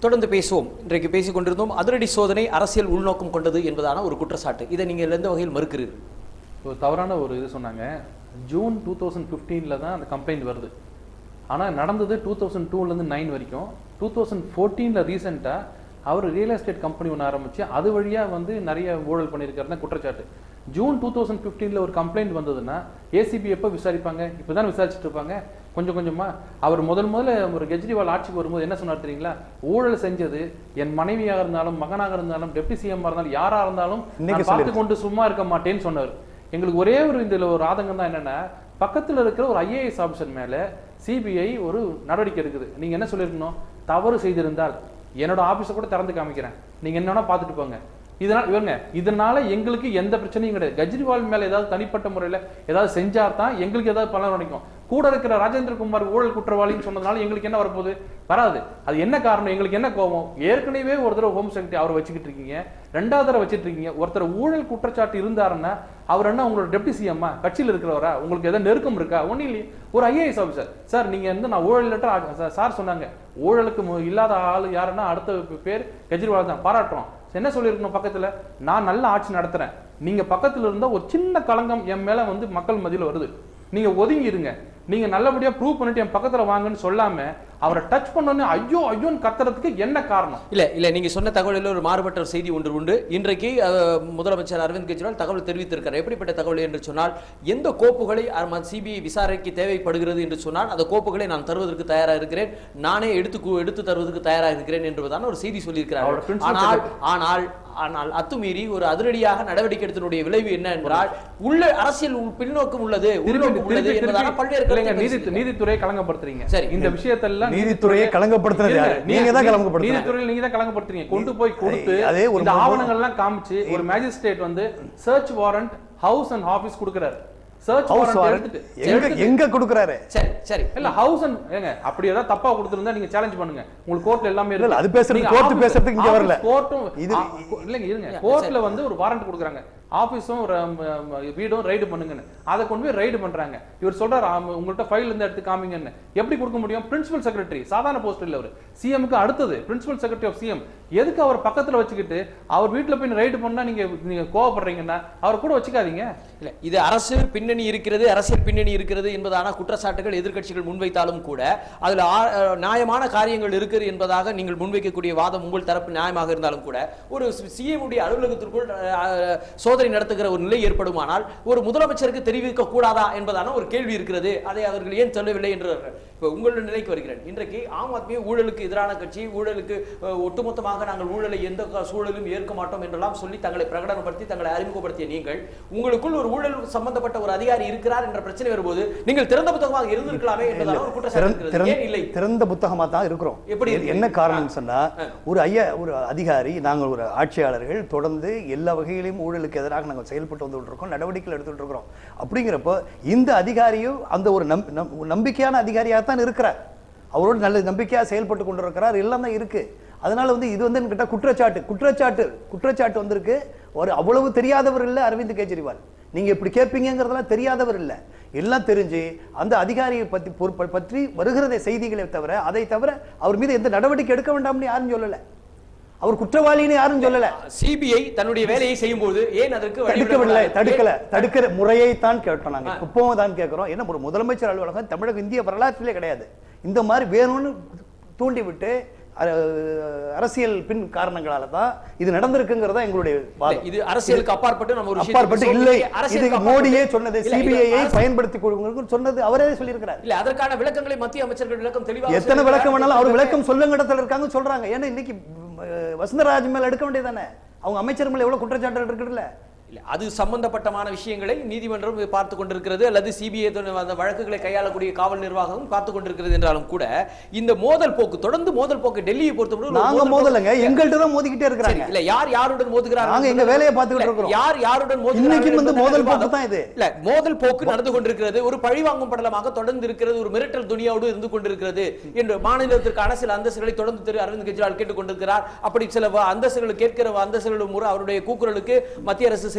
தொடர்ந்து பேசுவோம் இன்றைக்கு பேசிக் கொண்டிருந்தோம் அதிரடி சோதனை அரசியல் உள்நோக்கம் கொண்டது என்பதான ஒரு குற்றச்சாட்டு இதை நீங்கள் எந்த வகையில் மறுக்கிறீர்கள் ஒரு தவறான ஒரு இது சொன்னாங்க ஜூன் டூ தௌசண்ட் ஃபிஃப்டீனில் தான் அந்த கம்ப்ளைண்ட் வருது ஆனால் நடந்தது டூ தௌசண்ட் டூலேருந்து நைன் வரைக்கும் டூ தௌசண்ட் ஃபோர்டீனில் ரீசெண்டாக அவர் ரியல் எஸ்டேட் கம்பெனி ஒன்று ஆரம்பிச்சு அது வழியாக வந்து நிறைய ஊழல் பண்ணியிருக்காருன்னா குற்றச்சாட்டு ஜூன் டூ தௌசண்ட் ஃபிஃப்டீனில் ஒரு கம்ப்ளைண்ட் வந்ததுன்னா ஏசிபி எப்போ விசாரிப்பாங்க இப்போ தான் விசாரிச்சுட்டு இருப்பாங்க கொஞ்சம் கொஞ்சமா அவர் முதல் முதல்ல ஒரு கெஜ்ரிவால் ஆட்சிக்கு வரும்போது என்ன சொன்னார் தெரியுங்களா ஊழல் செஞ்சது என் மனைவியாக இருந்தாலும் மகனாக இருந்தாலும் டெப்டி சிஎம் இருந்தாலும் யாரா இருந்தாலும் இன்னைக்கு நான் பார்த்து கொண்டு சும்மா இருக்க மாட்டேன்னு சொன்னார் எங்களுக்கு ஒரே ஒரு இதுல ஒரு ஆதங்கம் தான் என்னன்னா பக்கத்துல இருக்கிற ஒரு ஐஏஎஸ் ஆஃபீஸர் மேல சிபிஐ ஒரு நடவடிக்கை எடுக்குது நீங்க என்ன சொல்லிருக்கணும் தவறு செய்திருந்தால் என்னோட ஆபீஸை கூட திறந்து காமிக்கிறேன் நீங்க என்ன வேணா பார்த்துட்டு போங்க இதனால இவங்க இதனால எங்களுக்கு எந்த பிரச்சனையும் கிடையாது கெஜ்ரிவால் மேல ஏதாவது தனிப்பட்ட முறையில ஏதாவது செஞ்சா தான் எங்களுக்கு ஏதாவது பலன் கிடைக்கும் கூட இருக்கிற ராஜேந்திர குமார் ஊழல் குற்றவாளின்னு சொன்னதுனால எங்களுக்கு என்ன வரப்போகுது வராது அது என்ன காரணம் எங்களுக்கு என்ன கோபம் ஏற்கனவே ஒரு தடவை ஹோம் செக்ரட்டரி அவரை வச்சுக்கிட்டு இருக்கீங்க ரெண்டாவது தடவை வச்சிட்டு இருக்கீங்க ஒருத்தர் ஊழல் குற்றச்சாட்டு இருந்தாருன்னா அவர் என்ன உங்களோட டெப்டி சிஎம்மா கட்சியில் இருக்கிறவரா உங்களுக்கு எதாவது நெருக்கம் இருக்கா ஒன்றும் இல்லையே ஒரு ஐஏஎஸ் ஆஃபீஸர் சார் நீங்க வந்து நான் ஊழல் லெட்டர் சார் சொன்னாங்க ஊழலுக்கு மு- இல்லாத ஆள் யாருன்னா அடுத்த பேர் கெஜ்ரிவால் தான் பாராட்டுறோம் என்ன சொல்லியிருக்கணும் பக்கத்துல நான் நல்ல ஆட்சி நடத்துறேன் நீங்க பக்கத்துல இருந்தா ஒரு சின்ன களங்கம் என் மேல வந்து மக்கள் மத்தியில வருது நீங்க ஒதுங்கி இருங்க நீங்க நல்லபடியா ப்ரூவ் பண்ணிட்டு என் பக்கத்துல வாங்கன்னு சொல்லாம அவரை டச் பண்ணோன்னே ஐயோ ஐயோன்னு கத்துறதுக்கு என்ன காரணம் இல்ல இல்ல நீங்க சொன்ன தகவலில் ஒரு மாறுபட்ட ஒரு செய்தி ஒன்று உண்டு இன்றைக்கு அஹ், முதலமைச்சர் அரவிந்த் கெஜ்ரிவால் தகவல் தெரிவித்திருக்கிறார் எப்படிப்பட்ட தகவல் என்று சொன்னால் எந்த கோப்புகளை சிபிஐ விசாரணைக்கு தேவைப்படுகிறது என்று சொன்னால் அந்த கோப்புகளை நான் தருவதற்கு தயாராக இருக்கிறேன் நானே எடுத்து கு- எடுத்து தருவதற்கு தயாராக இருக்கிறேன் என்பதான ஒரு செய்தி அவரோட சொல்லியிருக்கிறார் principal ஆனால் ஆனால் ஆனால் அத்துமீறி ஒரு அதிரடியாக நடவடிக்கை எடுத்தனுடைய விளைவு என்ன என்றால் உள்ள அரசியல் உள் பின்னோக்கம் உள்ளது திருப்பி உள்நோக்கம் உள்ளது திருப்பி என்பதான பல்வேறு இல்லைங்க, கருத்துக்கள் நீதி சொல்லியிருக்கிறார். நீதித்துறையை களங்கப்படுத்துறீங்க சரி. இந்த விஷயத்தெல்லாம் நீதித்துறையை களங்கப்படுத்துறது இருங்க, யாரு? நீ- நீங்க தான் நீ- களங்கப்படுத்துறீங்க. நீதித்துறையில் நீங்க தான் களங்கப்படுத்துறீங்க கொண்டு போய் கொடுத்து அதே ஒரு இந்த மூணு- ஆவணங்கள் எல்லாம் காமிச்சு ஒரு மேஜிஸ்ட்ரேட் வந்து search warrant house and office கொடுக்கறாரு சர்ச் ஹவுஸ் வாரண்ட் வாரண்ட் எடுத்துட்டு எங்க எடுத்துட்டு- எங்க கொடுக்குறாரு சரி சரி இல்ல ஹவுஸ் அண்ட் ஏங்க அப்படி ஏதாவது தப்பா கொடுத்திருந்தா நீங்க சேலஞ்ச் பண்ணுங்க உங்களுக்கு கோர்ட்ல எல்லாமே இல்ல, அது பேசுறது court பேசுறதுக்கு இங்க வரல. கோர்ட்டும் இது- இல்லங்க இருங்க Yeah, கோர்ட்ல வந்து ஒரு வாரண்ட் கொடுக்குறாங்க ஆபீஸும் ஒரு um, um, வீடும் ரைடு பண்ணுங்கன்னு அதை கொண்டு போய் ரைடு பண்றாங்க இவர் சொல்றாரு ஆமா, உங்கள்ட்ட ஃபைல் இருந்து எடுத்து காமிங்கன்னு எப்படி கொடுக்க முடியும் பிரின்சிபல் செக்ரட்டரி சாதாரண போஸ்ட் இல்ல அவர் சிஎம்க்கு அடுத்தது பிரின்சிபல் செக்ரட்டரி ஆஃப் சிஎம் எதுக்கு அவர் பக்கத்துல வச்சுக்கிட்டு அவர் வீட்டுல போய் ரைடு பண்ணா நீங்க நீங்க கோவப்படுறீங்கன்னா அவர் கூட வச்சுக்காதீங்க இல்ல இது அரசு பின்னணி இருக்கிறது அரசியல் பின்னணி இருக்கிறது என்பதான குற்றச்சாட்டுகள் எதிர்க்கட்சிகள் முன்வைத்தாலும் கூட அதுல ஆ- அஹ் நியாயமான காரியங்கள் இருக்குது என்பதாக நீங்கள் முன்வைக்கக்கூடிய வாதம் உங்கள் தரப்பு நியாயமாக இருந்தாலும் கூட ஒரு சிஎம் உடைய அலுவலகத்திற்குள் அஹ், சோதனை நடத்துகிற ஒரு நிலை ஏற்படுமானால் ஒரு முதலமைச்சருக்கு தெரிவிக்க கூடாதா என்பதான ஒரு கேள்வி இருக்கிறது அதை அவர்கள் ஏன் சொல்லவில்லை என்று இப்ப உங்களுடைய நிலைக்கு வருகிறேன் இன்றைக்கு ஆம் ஆத்மி ஊழலுக்கு எதிரான கட்சி ஊழலுக்கு அஹ், ஒட்டுமொத்தமாக நாங்கள் ஊழலை எந்த க- சூழலும் ஏற்க மாட்டோம் என்றெல்லாம் சொல்லி தங்களை பிரகடனப்படுத்தி தங்களை அறிமுகப்படுத்திய நீங்கள் உங்களுக்குள் ஒரு ஊழல் சம்பந்தப்பட்ட ஒரு அதிகாரி இருக்கிறார் என்ற பிரச்சனை வரும்போது நீங்கள் திறந்த புத்தகமாக இருந்திருக்கலாமே என்பதான ஒரு குற்றச்சாட்டு திறந்த- இருக்கிறது ஏன் இல்லை திறந்த- திறந்த புத்தகமா தான் இருக்கிறோம் எப்படி இருக்கு? என்ன காரணம் சொன்னா ஒரு ஐயா ஒரு அதிகாரி நாங்கள் ஒரு ஆட்சியாளர்கள் தொடர்ந்து எல்லா வகையிலும் ஊழலுக்கு எதிராக நாங்கள் செயல்பட்டு வந்துட்டு இருக்கோம் நடவடிக்கைகள் எடுத்துட்டு இருக்கிறோம் அப்படிங்கிறப்போ இந்த அதிகாரியும் அந்த ஒரு நம்- நம்- நம்பிக்கையான அதிகாரியாக தான் இருக்கிறார் அவரோட நல்ல நம்பிக்கையாக செயல்பட்டு கொண்டு இருக்கிறார் எல்லாம் தான் இருக்கு அதனால வந்து இது வந்து என்கிட்ட குற்றச்சாட்டு குற்றச்சாட்டு குற்றச்சாட்டு வந்திருக்கு ஒரு அவ்வளவு தெரியாதவர் இல்லை அரவிந்த் கெஜ்ரிவால் நீங்க இப்படி கேட்பீங்கிறதெல்லாம் தெரியாதவர் இல்லை எல்லாம் தெரிஞ்சு அந்த அதிகாரியை பத்தி பொறுப்ப- பற்றி வருகிறத செய்திகளை தவிர அதை தவிர அவர் மீது எந்த நடவடிக்கை எடுக்க வேண்டாம்னு யாரும் சொல்லல அவர் குற்றவாளின்னு யாரும் சொல்லல சிபிஐ தன்னுடைய வேலையை செய்யும் போது ஏன் அதற்கு தடுக்கவில்லை வழிவிடக்கூடாது? தடுக்கல ஏன்? தடுக்கிற முறையை தான் கேட்டோம் நாங்க இப்பவும் தான் கேட்கிறோம் என்ன ஒரு முதலமைச்சர் அலுவலகம் தமிழக இந்திய வரலாற்றிலே கிடையாது இந்த மாதிரி வேணும்னு தூண்டி விட்டு அஹ், அரசியல் பின் காரணங்களால தான் இது நடந்திருக்குங்கிறதா எங்களுடைய இல்ல, வாதம் இது அரசியலுக்கு அப்பாற்பட்டு நம்ம ஒரு விஷயத்தை அப்பாற்பட்டு பேசுவோம். இல்லை இங்க இது அரசியலுக்கு மோடியே அப்பாற்பட்டு- சொன்னது இல்ல, இது சிபிஐயை அரசு- பயன்படுத்திக் கொள்ளுங்க சொன்னது அவரே சொல்லியிருக்கிறார் இல்ல அதற்கான விளக்கங்களை மத்திய அமைச்சர்கள் விளக்கம் தெளிவாக எத்தனை விளக்கம் வேணாலும் அவர் சொல்லியிருக்கிறார். விளக்கம் சொல்லுங்க இடத்துல இருக்காங்க சொல்றாங்க ஏன்னா இன்னைக்கு அஹ், வசந்தராஜ் மேல எடுக்க வேண்டியதானே அவங்க அமைச்சர் மேல எவ்வளவு குற்றச்சாட்டுகள் இருக்குதுல்ல இல்ல அது சம்பந்தப்பட்டமான விஷயங்களை நீதிமன்றம் பார்த்து கொண்டிருக்கிறது அல்லது சிபிஐ அந்த வழக்குகளை கையாளக்கூடிய காவல் நிர்வாகம் பார்த்து கொண்டிருக்கிறது என்றாலும் கூட இந்த மோதல் போக்கு தொடர்ந்து மோதல் போக்கு டெல்லியை பொறுத்தவரை ஒரு நாங்க மோதல் போக்கு- மோதலங்க எங்கள்கிட்ட தான் மோதிக்கிட்டே சரி, இருக்கிறாங்க இல்ல யார் யாருடன் மோதுகிறார்கள் நாங்க எங்க என்பது- வேலையை பார்த்துக்கிட்டு இல்ல, இருக்கிறோம். யார் யாருடன் மோதுகிறார்கள் இன்னைக்கும் வந்து என்பது மோதல் விவாதம். போக்கு தான் இது. இல்ல மோதல் போக்கு நடந்து கொண்டிருக்கிறது ஒரு பழிவாங்கும் படலமாக தொடர்ந்து இருக்கிறது ஒரு மிரட்டல் துணியோடு இருந்து கொண்டிருக்கிறது என்று மாநிலத்திற்கான சில அந்தஸ்துகளை தொடர்ந்து திரு அரவிந்த் கெஜ்ரிவால் கேட்டுக் கொண்டிருக்கிறார் அப்படி சில வ- அந்தஸ்துகளை கேட்கிற அந்தஸ்துகளும் ஒரு அவருடைய கூக்குரலுக்கு மத்திய அரசு செவி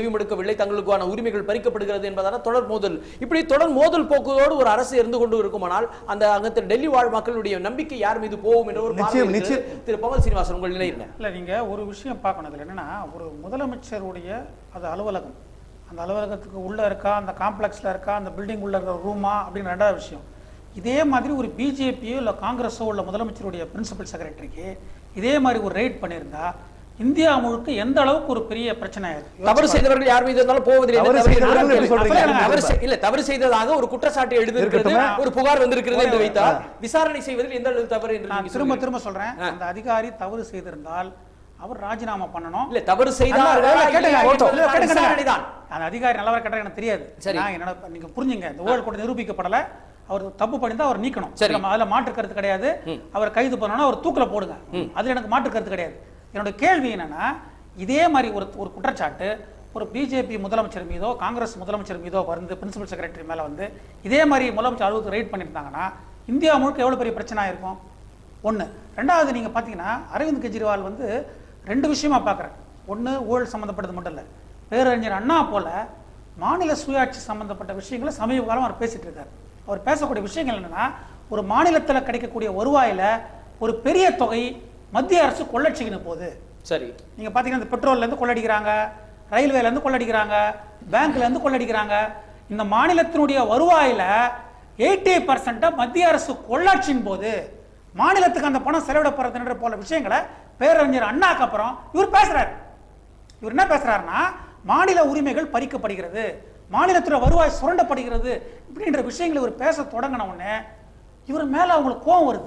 செவிமடுக்கவில்லை தங்களுக்கான உரிமைகள் பறிக்கப்படுகிறது என்பதான தொடர் மோதல் இப்படி தொடர் மோதல் போக்குகளோடு ஒரு அரசு இருந்து கொண்டு இருக்குமானால் அந்த அங்கத்தில் டெல்லி வாழ் மக்களுடைய நம்பிக்கை யார் மீது போகும் என்ற ஒரு நிச்சயம், பார்வை நிச்சயம். இருக்கிறது. திரு பவன் சீனிவாசன் உங்கள் நிலை என்ன இல்லை நீங்கள் ஒரு விஷயம் பார்க்கணும் இதில் என்னென்னா ஒரு முதலமைச்சருடைய அது அலுவலகம் அந்த அலுவலகத்துக்கு உள்ளே இருக்கா அந்த காம்ப்ளெக்ஸில் இருக்கா அந்த பில்டிங் உள்ள இருக்கிற ரூமா அப்படின்னு ரெண்டாவது விஷயம் இதே மாதிரி ஒரு பிஜேபியோ இல்லை காங்கிரஸோ உள்ள முதலமைச்சருடைய பிரின்சிபல் செக்ரட்டரிக்கு இதே மாதிரி ஒரு ரெய்ட் பண்ணியிருந்தா இந்தியா முழுக்க எந்த அளவுக்கு ஒரு பெரிய பிரச்சனை ஆயிருக்கு தவறு செய்தவர்கள் யார் மீது இருந்தாலும் போவதில்லை என்ன தவறு தவறு செய்தவர்கள் என்றால் எப்படி சொல்றீங்க? தவறு செய்- இல்ல தவறு செய்ததாக ஒரு குற்றச்சாட்டு எழுதிருக்கிறது இருக்கட்டுமே. ஒரு புகார் வந்திருக்கிறது என்று ஒரே- வைத்தால் விசாரணை செய்வதில் எந்த அளவு தவறு என்று நான் நீங்க திரும்ப சொல்றீங்க? திரும்ப சொல்றேன் அந்த அதிகாரி தவறு செய்திருந்தால் அவர் ராஜினாமா பண்ணணும் இல்ல தவறு அல்ல, செய்தார்களா இல்ல, கேட்டுங்க, இல்லையா கேட்டுங்க, என்பதுதான் கேட்டுங்க. விசாரணை தான் அந்த அதிகாரி நல்லவர கெட்டவரா எனக்கு தெரியாது சரி. நான் என்னோட நீங்க புரிஞ்சுங்க இந்த ஊழல் கூட நிரூபிக்கப்படல அவர் தப்பு பண்ணிருந்தா அவர் நீக்கணும் சரி. அதுல அதுல மாற்று கருத்து கிடையாது அவர் கைது பண்ணணும் அவர் தூக்குல போடுங்க அதுல எனக்கு மாற்று கருத்து கிடையாது என்னோட கேள்வி என்னன்னா இதே மாதிரி ஒரு ஒரு குற்றச்சாட்டு ஒரு பிஜேபி முதலமைச்சர் மீதோ காங்கிரஸ் முதலமைச்சர் மீதோ வந்து பிரின்சிபல் செக்ரட்டரி மேல வந்து இதே மாதிரி முதலமைச்சர் அலுவலகத்தை ரைட் பண்ணியிருந்தாங்கன்னா இந்தியா முழுக்க எவ்வளவு பெரிய பிரச்சனை இருக்கும் ஒண்ணு ரெண்டாவது நீங்க பாத்தீங்கன்னா அரவிந்த் கெஜ்ரிவால் வந்து ரெண்டு விஷயமா பார்க்குறேன் ஒண்ணு ஊழல் சம்மந்தப்பட்டது மட்டும் இல்ல பேரறிஞர் அண்ணா போல மாநில சுயாட்சி சம்பந்தப்பட்ட விஷயங்களை சமீப காலம் அவர் பேசிட்டு இருக்காரு அவர் பேசக்கூடிய விஷயங்கள் என்னன்னா ஒரு மாநிலத்துல கிடைக்கக்கூடிய வருவாயில ஒரு பெரிய தொகை மத்திய அரசு கொள்ளடிச்சுக்கின்னு போகுது சரி நீங்க பாத்தீங்கன்னா இந்த பெட்ரோல்ல இருந்து கொள்ளடிக்கிறாங்க ரயில்வேல இருந்து கொள்ளடிக்கிறாங்க பேங்க்ல இருந்து கொள்ளடிக்கிறாங்க இந்த மாநிலத்தினுடைய வருவாயில எயிட்டி பர்சன்டா மத்திய அரசு கொள்ளாட்சியின் போது மாநிலத்துக்கு அந்த பணம் செலவிடப்படுறதுன்ற போல விஷயங்களை பேரறிஞர் அண்ணாக்கு அப்புறம் இவர் பேசுறாரு இவர் என்ன பேசுறாருன்னா மாநில உரிமைகள் பறிக்கப்படுகிறது மாநிலத்துல வருவாய் சுரண்டப்படுகிறது இப்படின்ற விஷயங்களை இவர் பேச தொடங்கின உடனே இவர் மேல அவங்களுக்கு கோவம் வருது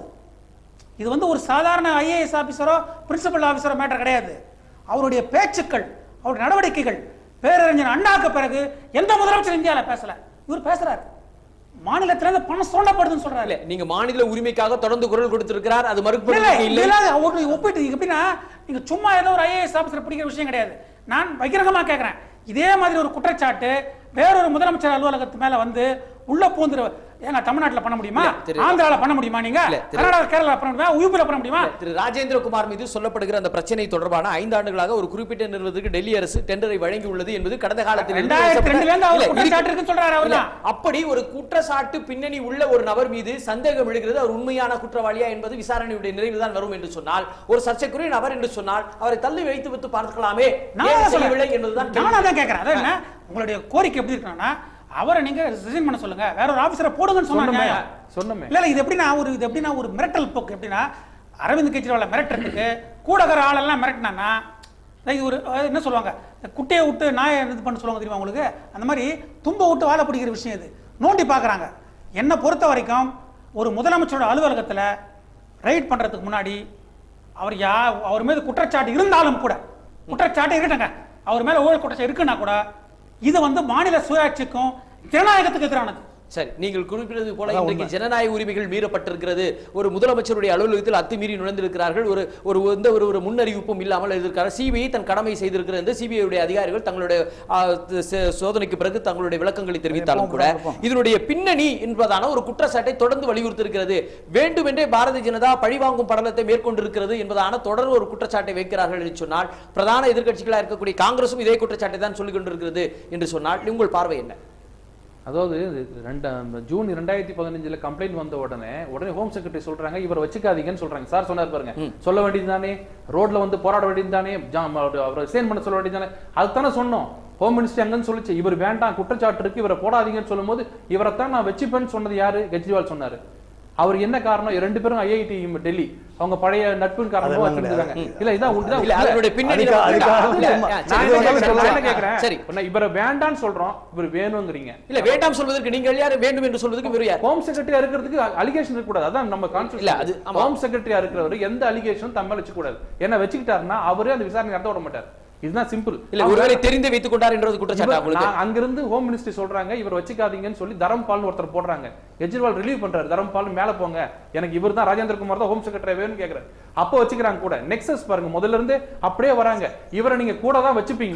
இது வந்து ஒரு சாதாரண ஐஏஎஸ் ஆபீசரோ பிரின்சிபல் ஆபீசரோ மேட்டர் கிடையாது அவருடைய பேச்சுக்கள் அவருடைய நடவடிக்கைகள் பேரறிஞர் அண்ணாக்கு பிறகு எந்த முதலமைச்சர் இந்தியால பேசல இவர் பேசுறாரு மாநிலத்துல இருந்து பணம் சுரண்டப்படுதுன்னு சொல்றாரு இல்ல நீங்க மாநில உரிமைக்காக தொடர்ந்து குரல் கொடுத்திருக்கிறார் அது இல்ல, மறுக்கப்படுவதற்கு இல்லை இல்ல, அவரு ஒப்பிட்டு இது எப்படின்னா நீங்க சும்மா ஏதோ ஒரு ஐஏஎஸ் ஆபீசர் பிடிக்கிற விஷயம் கிடையாது நான் பகிரங்கமா கேக்குறேன் இதே மாதிரி ஒரு குற்றச்சாட்டு வேறொரு முதலமைச்சர் அலுவலகத்து மேல வந்து உள்ள பூந்துரு ஏங்க தமிழ்நாட்டுல பண்ண முடியுமா இல்ல, திரு- ஆந்திரால பண்ண முடியுமா நீங்க இல்ல, திரு- கர்நாடகா கேரளா பண்ண முடியுமா யூபில பண்ண முடியுமா திரு ராஜேந்திரகுமார் மீது சொல்லப்படுகிற அந்த பிரச்சனை தொடர்பான ஐந்து ஆண்டுகளாக ஒரு குறிப்பிட்ட நிறுவனத்துக்கு டெல்லி அரசு டெண்டரை வழங்கி உள்ளது என்பது கடந்த காலத்தில் இருந்து ரெண்டாயிரத்தி ரெண்டுல இருந்து அவர் இல்ல, குற்றச்சாட்டு இருக்குன்னு சொல்றாரு அவர் இல்ல, தான். அப்படி ஒரு குற்றச்சாட்டு பின்னணி உள்ள ஒரு நபர் மீது சந்தேகம் எழுகிறது அவர் உண்மையான குற்றவாளியா என்பது விசாரணையுடைய நிறைவில் தான் வரும் என்று சொன்னால் ஒரு சர்ச்சைக்குரிய நபர் என்று சொன்னால் அவரை தள்ளி வைத்து விட்டு பார்க்கலாமே நான் ஏன் அதான் செய்யவில்லை சொல்றேன். என்பதுதான் நானும் கேள்வி. அதான் கேக்குறேன் அதான் என்ன உங்களுடைய கோரிக்கை எப்படி இருக்கணும்னா அவரை நீங்க ரிசைன் பண்ண சொல்லுங்க வேற ஒரு ஆபீசரை போடுங்கன்னு சொன்னாங்க சொன்னமே சொன்னமே இல்ல இல்ல இது எப்படின்னா ஒரு இது எப்படின்னா ஒரு மிரட்டல் போக்கு எப்படின்னா அரவிந்த் கெஜ்ரிவாலை மிரட்டுறதுக்கு கூடகிற ஆளெல்லாம் மிரட்டினான்னா இது ஒரு அஹ், என்ன சொல்லுவாங்க இந்த குட்டையை விட்டு நாயை இது பண்ண சொல்லுவாங்க தெரியுமா உங்களுக்கு அந்த மாதிரி தும்ப விட்டு வாழ பிடிக்கிற விஷயம் இது நோண்டி பார்க்கறாங்க என்னை பொறுத்த வரைக்கும் ஒரு முதலமைச்சரோட அலுவலகத்துல ரைட் பண்றதுக்கு முன்னாடி அவர் யா அவர் மீது குற்றச்சாட்டு இருந்தாலும் கூட குற்றச்சாட்டு இருக்கட்டுங்க அவர் மேல ஊழல் குற்றச்சாட்டு இருக்குன்னா கூட இது வந்து மாநில சுயாட்சிக்கும் ஜனநாயகத்துக்கு எதிரானது சரி நீங்கள் குறிப்பிட்டது போல அதான் இன்றைக்கு உண்மை. ஜனநாயக உரிமைகள் மீறப்பட்டிருக்கிறது ஒரு முதலமைச்சருடைய அலுவலகத்தில் அத்துமீறி நுழைந்திருக்கிறார்கள் ஒரு ஒரு எந்த ஒரு ஒரு முன்னறிவிப்பும் இல்லாமல் இருந்திருக்கிறார் சிபிஐ தன் கடமை செய்திருக்கிறது என்று சிபிஐ உடைய அதிகாரிகள் தங்களுடைய ஆ, ச- சோதனைக்கு பிறகு தங்களுடைய விளக்கங்களை தெரிவித்தாலும் கூட இருப்போம். இதனுடைய பின்னணி என்பதான ஒரு குற்றச்சாட்டை தொடர்ந்து வலியுறுத்திருக்கிறது வேண்டுமென்றே பாரதிய ஜனதா பழிவாங்கும் படலத்தை மேற்கொண்டிருக்கிறது என்பதான தொடர் ஒரு குற்றச்சாட்டை வைக்கிறார்கள் என்று சொன்னால் பிரதான எதிர்க்கட்சிகளாக இருக்கக்கூடிய காங்கிரசும் இதே குற்றச்சாட்டை தான் சொல்லிக் கொண்டிருக்கிறது என்று சொன்னால் உங்கள் பார்வை என்ன அதாவது இது ரெண்டு அந்த ஜூன் ரெண்டாயிரத்தி பதினஞ்சுல கம்ப்ளைண்ட் வந்த உடனே உடனே ஹோம் செக்ரட்டரி சொல்றாங்க இவரை வச்சுக்காதீங்கன்னு சொல்றாங்க சார் சொன்னார் பாருங்க சொல்ல வேண்டியது தானே ரோட்ல வந்து போராட வேண்டியது தானே அவரை ரிசைன் பண்ண சொல்ல வேண்டியது தானே அதுதானே சொன்னோம் ஹோம் மினிஸ்டர் எங்கன்னு சொல்லுச்சு இவர் வேண்டாம் குற்றச்சாட்டு இருக்கு இவரை போடாதீங்கன்னு சொல்லும்போது இவரைத்தான் நான் வச்சுப்பேன்னு சொன்னது யாரு கெஜ்ரிவால் சொன்னாரு அவர் என்ன காரணம் ரெண்டு பேரும் ஐஐடி டெல்லி அவங்க பழைய நட்பின் காரணமா அதெல்லாம் வச்சிருந்தாங்க கிடையாது. இல்ல இதான் உண்மைதான். இல்ல அதனுடைய பின்னணி அதுக்கா- நமக்கு அதுக்காக இல்ல, சும்மா- ஆ, நான் சரி, என்ன சரி, கேக்குறேன், சரி, நான் என்ன சரி. கேக்குறேன்? சரி இப்ப நான் இவரை வேண்டான்னு சொல்றோம் இவர் வேணுங்கிறீங்க இல்ல வேண்டாம் சொல்வதற்கு நீங்கள் யார் வேண்டும் என்று சொல்வதற்கு வேறு யார் ஹோம் செக்ரட்டரியா இருக்கிறதுக்கு அலிகேஷன் இருக்க கூடாது அதான் நம்ம இல்ல, அது கான்ஸ்டியூஷன் ஆமா. ஹோம் செக்ரட்டரியா இருக்கிறவர் எந்த அலிகேஷனும் தம்ம வச்சு கூடாது என்ன வச்சுக்கிட்டாருன்னா அவரே அந்த விசாரணை நடத்த விட மாட்டார் இதுதான் சிம்பிள் இல்ல ஒருவேளை தெரிந்து வைத்துக் கொண்டார் என்றது குற்றச்சாட்டு உங்களுக்கு அங்கிருந்து ஹோம் மினிஸ்ட்ரி சொல்றாங்க இவர் வச்சுக்காதீங்கன்னு சொல்லி தரம்பால்னு ஒருத்தர் போடுறாங்க கெஜ்ரிவால் ரிலீவ் பண்றாரு தரம்பால் மேல போங்க எனக்கு இவர் தான் ராஜேந்திர குமார் தான் ஹோம் செக்ரட்டரி வேணும்னு கேக்குறாரு அப்போ வச்சுக்கிறாங்க கூட நெக்ஸஸ் பாருங்க முதல்ல இருந்தே அப்படியே வராங்க இவரை நீங்க கூட தான் வச்சுப்பீங்க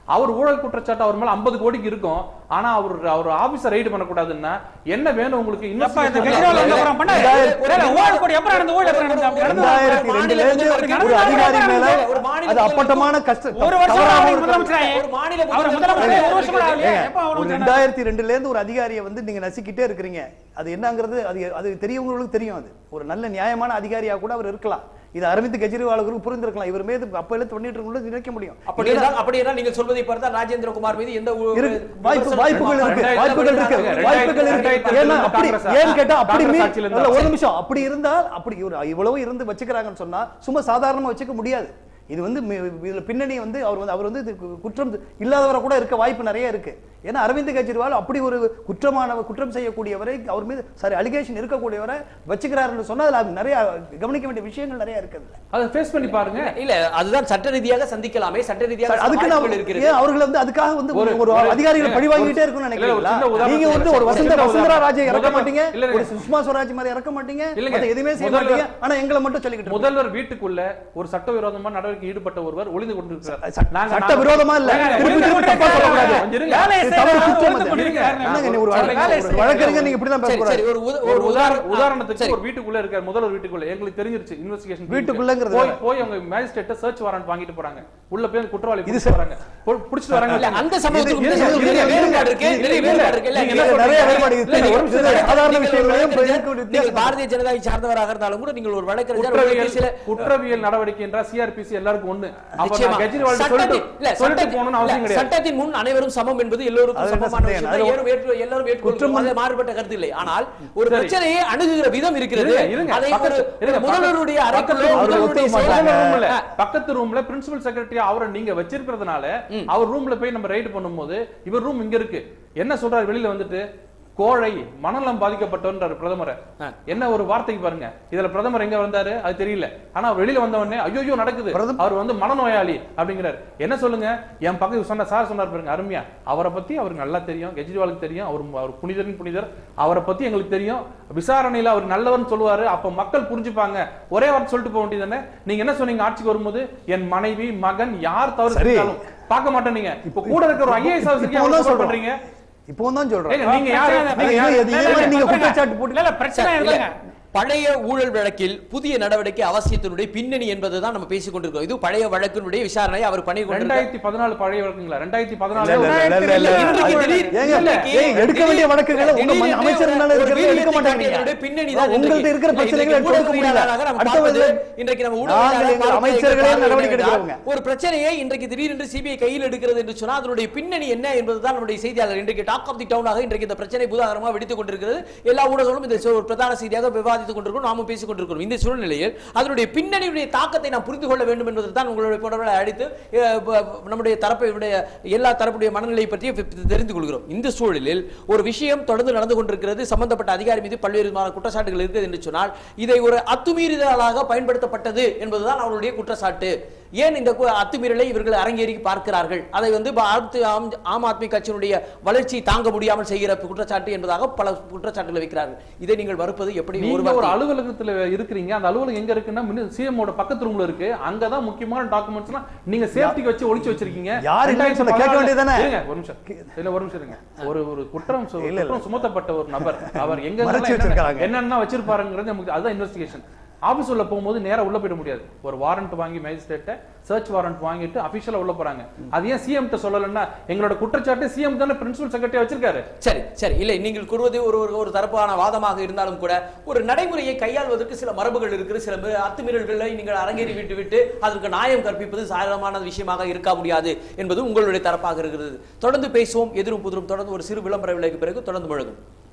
அவர் ஊழல் குற்றச்சாட்டு அவர் மேல 50 கோடிக்கு இருக்கும் ஆனா அவர் அவர் ஆபீஸ ரைடு பண்ணக்கூடாதுன்னா என்ன வேணும் உங்களுக்கு எப்ப இந்த investigation கெஜ்ரிவால் வந்த பண்ணலாம். அப்புறம் பண்ணாரு? ரெண்டாயிரத்தி இல்ல, ஊழல் கூடி எப்ப நடந்தது? ஊழல் எப்ப நடந்தது? அப்படி நடந்ததா? ரெண்டாயிரத்தி ரெண்டுல இருந்து ஒரு அதிகாரி மேல அது அப்பட்டமான கஷ்டம் ஒரு வருஷம் தவறான அவர் ஒரு முதலமைச்சராயி. ஒரு மாநில அவர் முதலமைச்சர் முதலமைச்சர் ஒரு வருஷம் கூட ஆகலையே. ஏங்க, எப்ப அவர் ஒரு முதலமைச்சர் ரெண்டாயிரத்தி ரெண்டுல இருந்து ஒரு அதிகாரியை வந்து நீங்க நசிக்கிட்டே இருக்கிறீங்க அது என்னங்கிறது அது அது தெரியவங்களுக்கு தெரியும் அது ஒரு நல்ல நியாயமான அதிகாரியா கூட அவர் இருக்கலாம் இது அரவிந்த் கெஜ்ரிவாலுக்கு புரிந்திருக்கலாம் இவர் மீது அப்ப எழுத்து பண்ணிட்டு இருக்கும்போது நினைக்க முடியும் அப்படி என்றால் அப்படி என்றால் நீங்கள் சொல்வதை பார்த்தா ராஜேந்திர குமார் மீது எந்த ஒரு- இருக்கு. வாய்ப்பு விமர்சனம் வாய்ப்புகள் இருக்கு ரெண்டாயிரத்தி வாய்ப்புகள் இருக்கு ரெண்டாயிரத்தி வாய்ப்புகள் இருக்கு ரெண்டாயிரத்தி ஏன்னா அப்படி காங்கிரஸ் ஏன்னு கேட்டா அப்படி காங்கிரஸ் மீ- ஆட்சியில இல்ல, இருந்தா. ஒரு நிமிஷம் அப்படி இருந்தால் அப்படி ஒரு இவ்வளவு இருந்து வச்சுக்கிறாங்கன்னு சொன்னா சும்மா சாதாரணமா வச்சுக்க முடியாது இது வந்து மி- இதுல பின்னணி வந்து அவர் வந்து அவர் வந்து இது கு- குற்றம் இல்லாதவரை கூட இருக்க வாய்ப்பு நிறைய இருக்கு ஏன்னா அரவிந்த் கெஜ்ரிவால் அப்படி ஒரு குற்றமான குற்றம் செய்யக்கூடியவரை அவர் மீது சாரி அலிகேஷன் இருக்கக்கூடியவரை வச்சுக்கிறாருன்னு சொன்னா அதுல அது நிறைய கவனிக்க வேண்டிய விஷயங்கள் நிறைய இருக்குது அதை ஃபேஸ் பண்ணி பாருங்க இல்ல அதுதான் சட்ட ரீதியாக சந்திக்கலாமே சட்ட ரீதியாக சில அதுக்கு வாய்ப்புகள் நான் இருக்கிறது ஏன் அவர்கள் வந்து அதுக்காக வந்து ஒரு- ஒரு ஒரு- அதிகாரிகளை இல்ல, பழி வாங்கிட்டே ஒரு- இருக்கும்னு இல்ல, ஒரு நினைக்கிறீங்களா சின்ன உதாரணம் நீங்க வந்து ஒரு சொல்றேன். வசந்த சின்ன வசுந்தரா உதாரணம். ராஜை இறக்க முதல்வர் மாட்டீங்க இல்ல, இல்ல. ஒரு சுஷ்மா ஸ்வராஜ் மாதிரி இறக்க மாட்டீங்க இல்லைங்க. மத்த எதுவுமே செய்ய முதல்வர் மாட்டீங்க ஆனா எங்களை மட்டும் சொல்லிக்கிட்டு இருக்கீங்க. முதல்வர் வீட்டுக்குள்ள ஒரு சட்டவிரோதமான நடவடிக்கை ஈடுபட்ட ஒருவர் ஒளிந்து கொண்டிருக்கிறார் சட்ட- நாங்க- சட்ட விரோதமா இல்ல இல்ல, திருப்பி இல்ல, திருப்பி இல்ல, தப்பா சொல்லக்கூடாது கொஞ்சம் இருங்க. வேலையை இது செய்யறவர் தவறு குற்றம் ஒழுங்கு அது. பண்ணிருக்காரு. என்னங்க நீ ஒரு சரி, வழக்கு- வேலையை ஒரு செய்யறவர் வழக்கறிஞர் நீங்க இப்படி தான் சரி பேசக்கூடாது சரி ஒரு உத- ஒரு ஒரு உதாரண உதாரணம் உதாரணத்துக்கு சரி. ஒரு வீட்டுக்குள்ள இருக்கார் முதல்வர் வீட்டுக்குள்ள எங்களுக்கு தெரிஞ்சிருச்சு இன்வெஸ்டிகேஷன் வீட்டுக்குள்ளங்கிறது போய் வேற. போய் அவங்க மேஜிஸ்ட்ரேட்ட சர்ச் வாரண்ட் வாங்கிட்டு போறாங்க உள்ள போய் அந்த குற்றவாளி இது பிடிச்சிட்டு வராங்க போ- பிடிச்சிட்டு வராங்க இல்ல அந்த சம்பவத்துக்கு இது- இந்த இது- சம்பவத்துக்கு இது- நிறைய இது- வேறுபாடு இருக்கு இது- நிறைய இது- வேறுபாடு இருக்கு இல்ல, இது- நீங்க இது நிறைய சொல்றீங்க. வேறுபாடு இருக்கு. இல்ல, இது ஒரு நிமிஷம். இது சாதாரண நீங்கள் விஷயங்களையும் ஒரு இதுக்கு ஒரு நீங்கள் வித்தியாசம் பாரதிய ஜனதாவை சார்ந்தவராக இருந்தாலும் கூட நீங்கள் ஒரு வழக்கறிஞர் குற்றவியல் உங்களுக்கு சில குற்றவியல் நடவடிக்கை என்றால் சிஆர்பிசி எல்லாருக்கும் ஒண்ணு அப்ப நிச்சயமா. நான் கெஜ்ரிவால் சட்டத்தின்- சொல்லிட்டு இல்ல, சொல்லிட்டு சட்டத்தின்- போகணும்னு அவசியம் இல்ல, கிடையாது சட்டத்தின் முன் அனைவரும் சமம் என்பது எல்லோருக்கும் அது என்ன சமமான சந்தேகம்? விஷயம் அது தான். ஏறும் ஏற்று- எல்லாரும் ஏற்றுக்கொள்கிறோம். குற்றம் அது மாறுபட்ட கருத்து இல்லை ஆனால் ஒரு சரி. பிரச்சனையை அணுகுகிற விதம் இருக்கிறது இருங்க, இருங்க. அதை ஒரு பக்கத்து- ஒரு இருங்க, முதல்வருடைய பக்கத்து- அறைக்குள்ளே பக்கத்து முதல்வருடைய ஒத்துக்க மாட்டாங்க. செயல்பாடு- ரூம்ல ஆ. பக்கத்து ரூம்ல பிரின்சிபல் செக்ரட்டரி அவரை நீங்க வச்சிருக்கிறதுனால அவர் ரூம்ல போய் நம்ம ரைடு பண்ணும்போது இவர் ரூம் இங்க இருக்கு என்ன சொல்றாரு வெளியில வந்துட்டு கோழை மனநலம் பாதிக்கப்பட்டவன்றாரு பிரதமர் ஆ. என்ன ஒரு வார்த்தைக்கு பாருங்க இதுல பிரதமர் எங்க வந்தாரு அது தெரியல ஆனா வெளியில வந்த உடனே ஐயோ நடக்குது பிரதம- அவர் வந்து மனநோயாளி அப்படிங்கிறாரு என்ன சொல்லுங்க என் பக்கத்து சொன்ன சார் சொன்னார் பாருங்க அருமையா அவரை பத்தி அவருக்கு நல்லா தெரியும் கெஜ்ரிவாலுக்கு தெரியும் அவர் அவர் புனிதரின் புனிதர் அவரை பத்தி எங்களுக்கு தெரியும் விசாரணையில அவர் நல்லவர்னு சொல்லுவாரு அப்ப மக்கள் புரிஞ்சுப்பாங்க ஒரே வார்த்தை சொல்லிட்டு போக வேண்டியதானே நீங்க என்ன சொன்னீங்க ஆட்சிக்கு வரும்போது என் மனைவி மகன் யார் தவறு சரி. செஞ்சாலும் பார்க்க மாட்டேன் நீங்க இப்ப கூட இருக்கிற ஒரு ஐஏஎஸ் இப்போ ஆஃபீஸருக்கு தான் சொல்றீங்க சொல்றோம். பண்றீங்க இப்போ தான் சொல்றேன் ஏங்க, நீங்க யாரு பிரச்சனை நீங்க இல்ல, யாரு? இது இதே மாதிரி நீங்க குற்றச்சாட்டு போட்டு இல்ல, இல்ல, பிரச்சனை இல்ல, இல்லைங்க. பழைய ஊழல் வழக்கில் புதிய நடவடிக்கை அவசியத்தினுடைய பின்னணி என்பதுதான் நம்ம பேசிக் கொண்டிருக்கோம் இது பழைய வழக்கினுடைய விசாரணை அவர் பண்ணி கொண்டிருக்கிறார் ரெண்டாயிரத்தி பதினாலு பழைய வழக்குங்களா ரெண்டாயிரத்தி இல்ல, பதினாலு இல்ல, இல்ல, இல்ல, இல்ல. இன்றைக்கு திடீர்- ஏங்க, இன்றைக்கு ஏங்க, எடுக்க வேண்டிய வழக்குகளை உங்க திடீரென்று ம- அமைச்சர் ஒரு- மேல ஒரு இருக்கிறத வீரியத்தை எடுக்க மாட்டேங்கிறீங்க. காட்டியவருடைய பின்னணி தான் உங்கள்ட்ட இன்றைக்கு. இருக்கிற இல்ல, பிரச்சனைகளை இன்றைக்கு எடுக்க முடியல. ஊடகவியலாளராக நம்ம அடுத்தது பார்ப்பது, இன்றைக்கு நம்ம நாங்கள் ஊடகவியலாளர் எங்கள் பார்ப்பது அமைச்சர்களே பார்ப்பது நடவடிக்கை என்றால், எடுக்கிறவங்க. ஒரு பிரச்சனையை இன்றைக்கு திடீரென்று சிபிஐ கையில் எடுக்கிறது என்று சொன்னால் அதனுடைய பின்னணி என்ன என்பதுதான் நம்முடைய செய்தியாளர் இன்றைக்கு டாக் ஆஃப் தி டவுனாக இன்றைக்கு இந்த பிரச்சனை பூதாகரமாக வெடித்துக் கொண்டிருக்கிறது எல்லா ஊடகங்களும் இந்த ஒரு பிரதான செய்தியாக விவாதித்துக் கொண்டிருக்கிறோம் நாமும் பேசிக் கொண்டிருக்கிறோம் இந்த சூழ்நிலையில் அதனுடைய பின்னணியுடைய தாக்கத்தை நாம் புரிந்து கொள்ள வேண்டும் என்பதற்கு தான் உங்களுடைய போன்றவர்களை அடித்து அஹ், ப- நம்முடைய தரப்பையுடைய எல்லா தரப்புடைய மனநிலை பற்றி தெரிந்து கொள்கிறோம் இந்த சூழலில் ஒரு விஷயம் தொடர்ந்து நடந்து கொண்டிருக்கிறது சம்பந்தப்பட்ட அதிகாரி மீது பல்வேறு விதமான குற்றச்சாட்டுகள் இருக்குது என்று சொன்னால் இதை ஒரு அத்துமீறுதலாக பயன்படுத்தப்பட்டது என்பதுதான் அவருடைய குற்றச்சாட்டு ஏன் இந்த கு- அத்துமீறலை இவர்கள் அரங்கேறி பார்க்கிறார்கள் அதை வந்து பாரத் ஆம் ஆம் ஆத்மி கட்சியினுடைய வளர்ச்சி தாங்க முடியாமல் செய்கிற குற்றச்சாட்டு என்பதாக பல குற்றச்சாட்டுகளை வைக்கிறார்கள் இதை நீங்கள் மறுப்பது எப்படி நீங்க ஒரு வார்த்தை- அலுவலகத்துல இருக்கிறீங்க அந்த அலுவலகம் எங்க இருக்குன்னா சிஎம் ஓட பக்கத்து ரூம்ல இருக்கு அங்கதான் முக்கியமான டாக்குமெண்ட்ஸ்லாம் நீங்க சேஃப்டிக்கு வச்சு ஒளிச்சு வச்சிருக்கீங்க யார் இல்லைன்னு சொல்ல, கேட்க வேண்டியதுதானே? இருங்க, ஒரு நிமிஷம் இல்ல ஒரு நிமிஷம் இருங்க ஒரு ஒரு குற்றம் சு- இல்ல, இல்ல. குற்றம் சுமத்தப்பட்ட ஒரு நபர் அவர் எங்க மறைச்சு என்னென்ன- வச்சிருக்காங்க. என்னென்ன வச்சிருப்பாருங்கிறது நமக்கு அதுதான் இன்வெஸ்டிகேஷன் ஆபீஸ் உள்ள போகும்போது நேரா உள்ள போயிட முடியாது ஒரு வாரண்ட் வாங்கி மேஜிஸ்ட்ரேட்ட சர்ச் வாரண்ட் வாங்கிட்டு அபிஷியலா உள்ள போறாங்க அது ஏன் சிஎம் கிட்ட சொல்லலன்னா எங்களோட குற்றச்சாட்டு சிஎம் தானே பிரின்சிபல் செக்ரட்டரி வச்சிருக்காரு சரி சரி இல்லை நீங்கள் கூறுவது ஒரு ஒரு ஒரு தரப்பான வாதமாக இருந்தாலும் கூட ஒரு நடைமுறையை கையாள்வதற்கு சில மரபுகள் இருக்குது சில மி- அத்துமீறல்களை நீங்கள் அரங்கேறி விட்டு விட்டு அதற்கு நியாயம் கற்பிப்பது சாதாரணமான விஷயமாக இருக்க முடியாது என்பது உங்களுடைய தரப்பாக இருக்கிறது தொடர்ந்து பேசுவோம் எதிரும் புதிரும் தொடர்ந்து ஒரு சிறு விளம்பர விலைக்கு பிறகு தொடர்ந்து முழங்கும்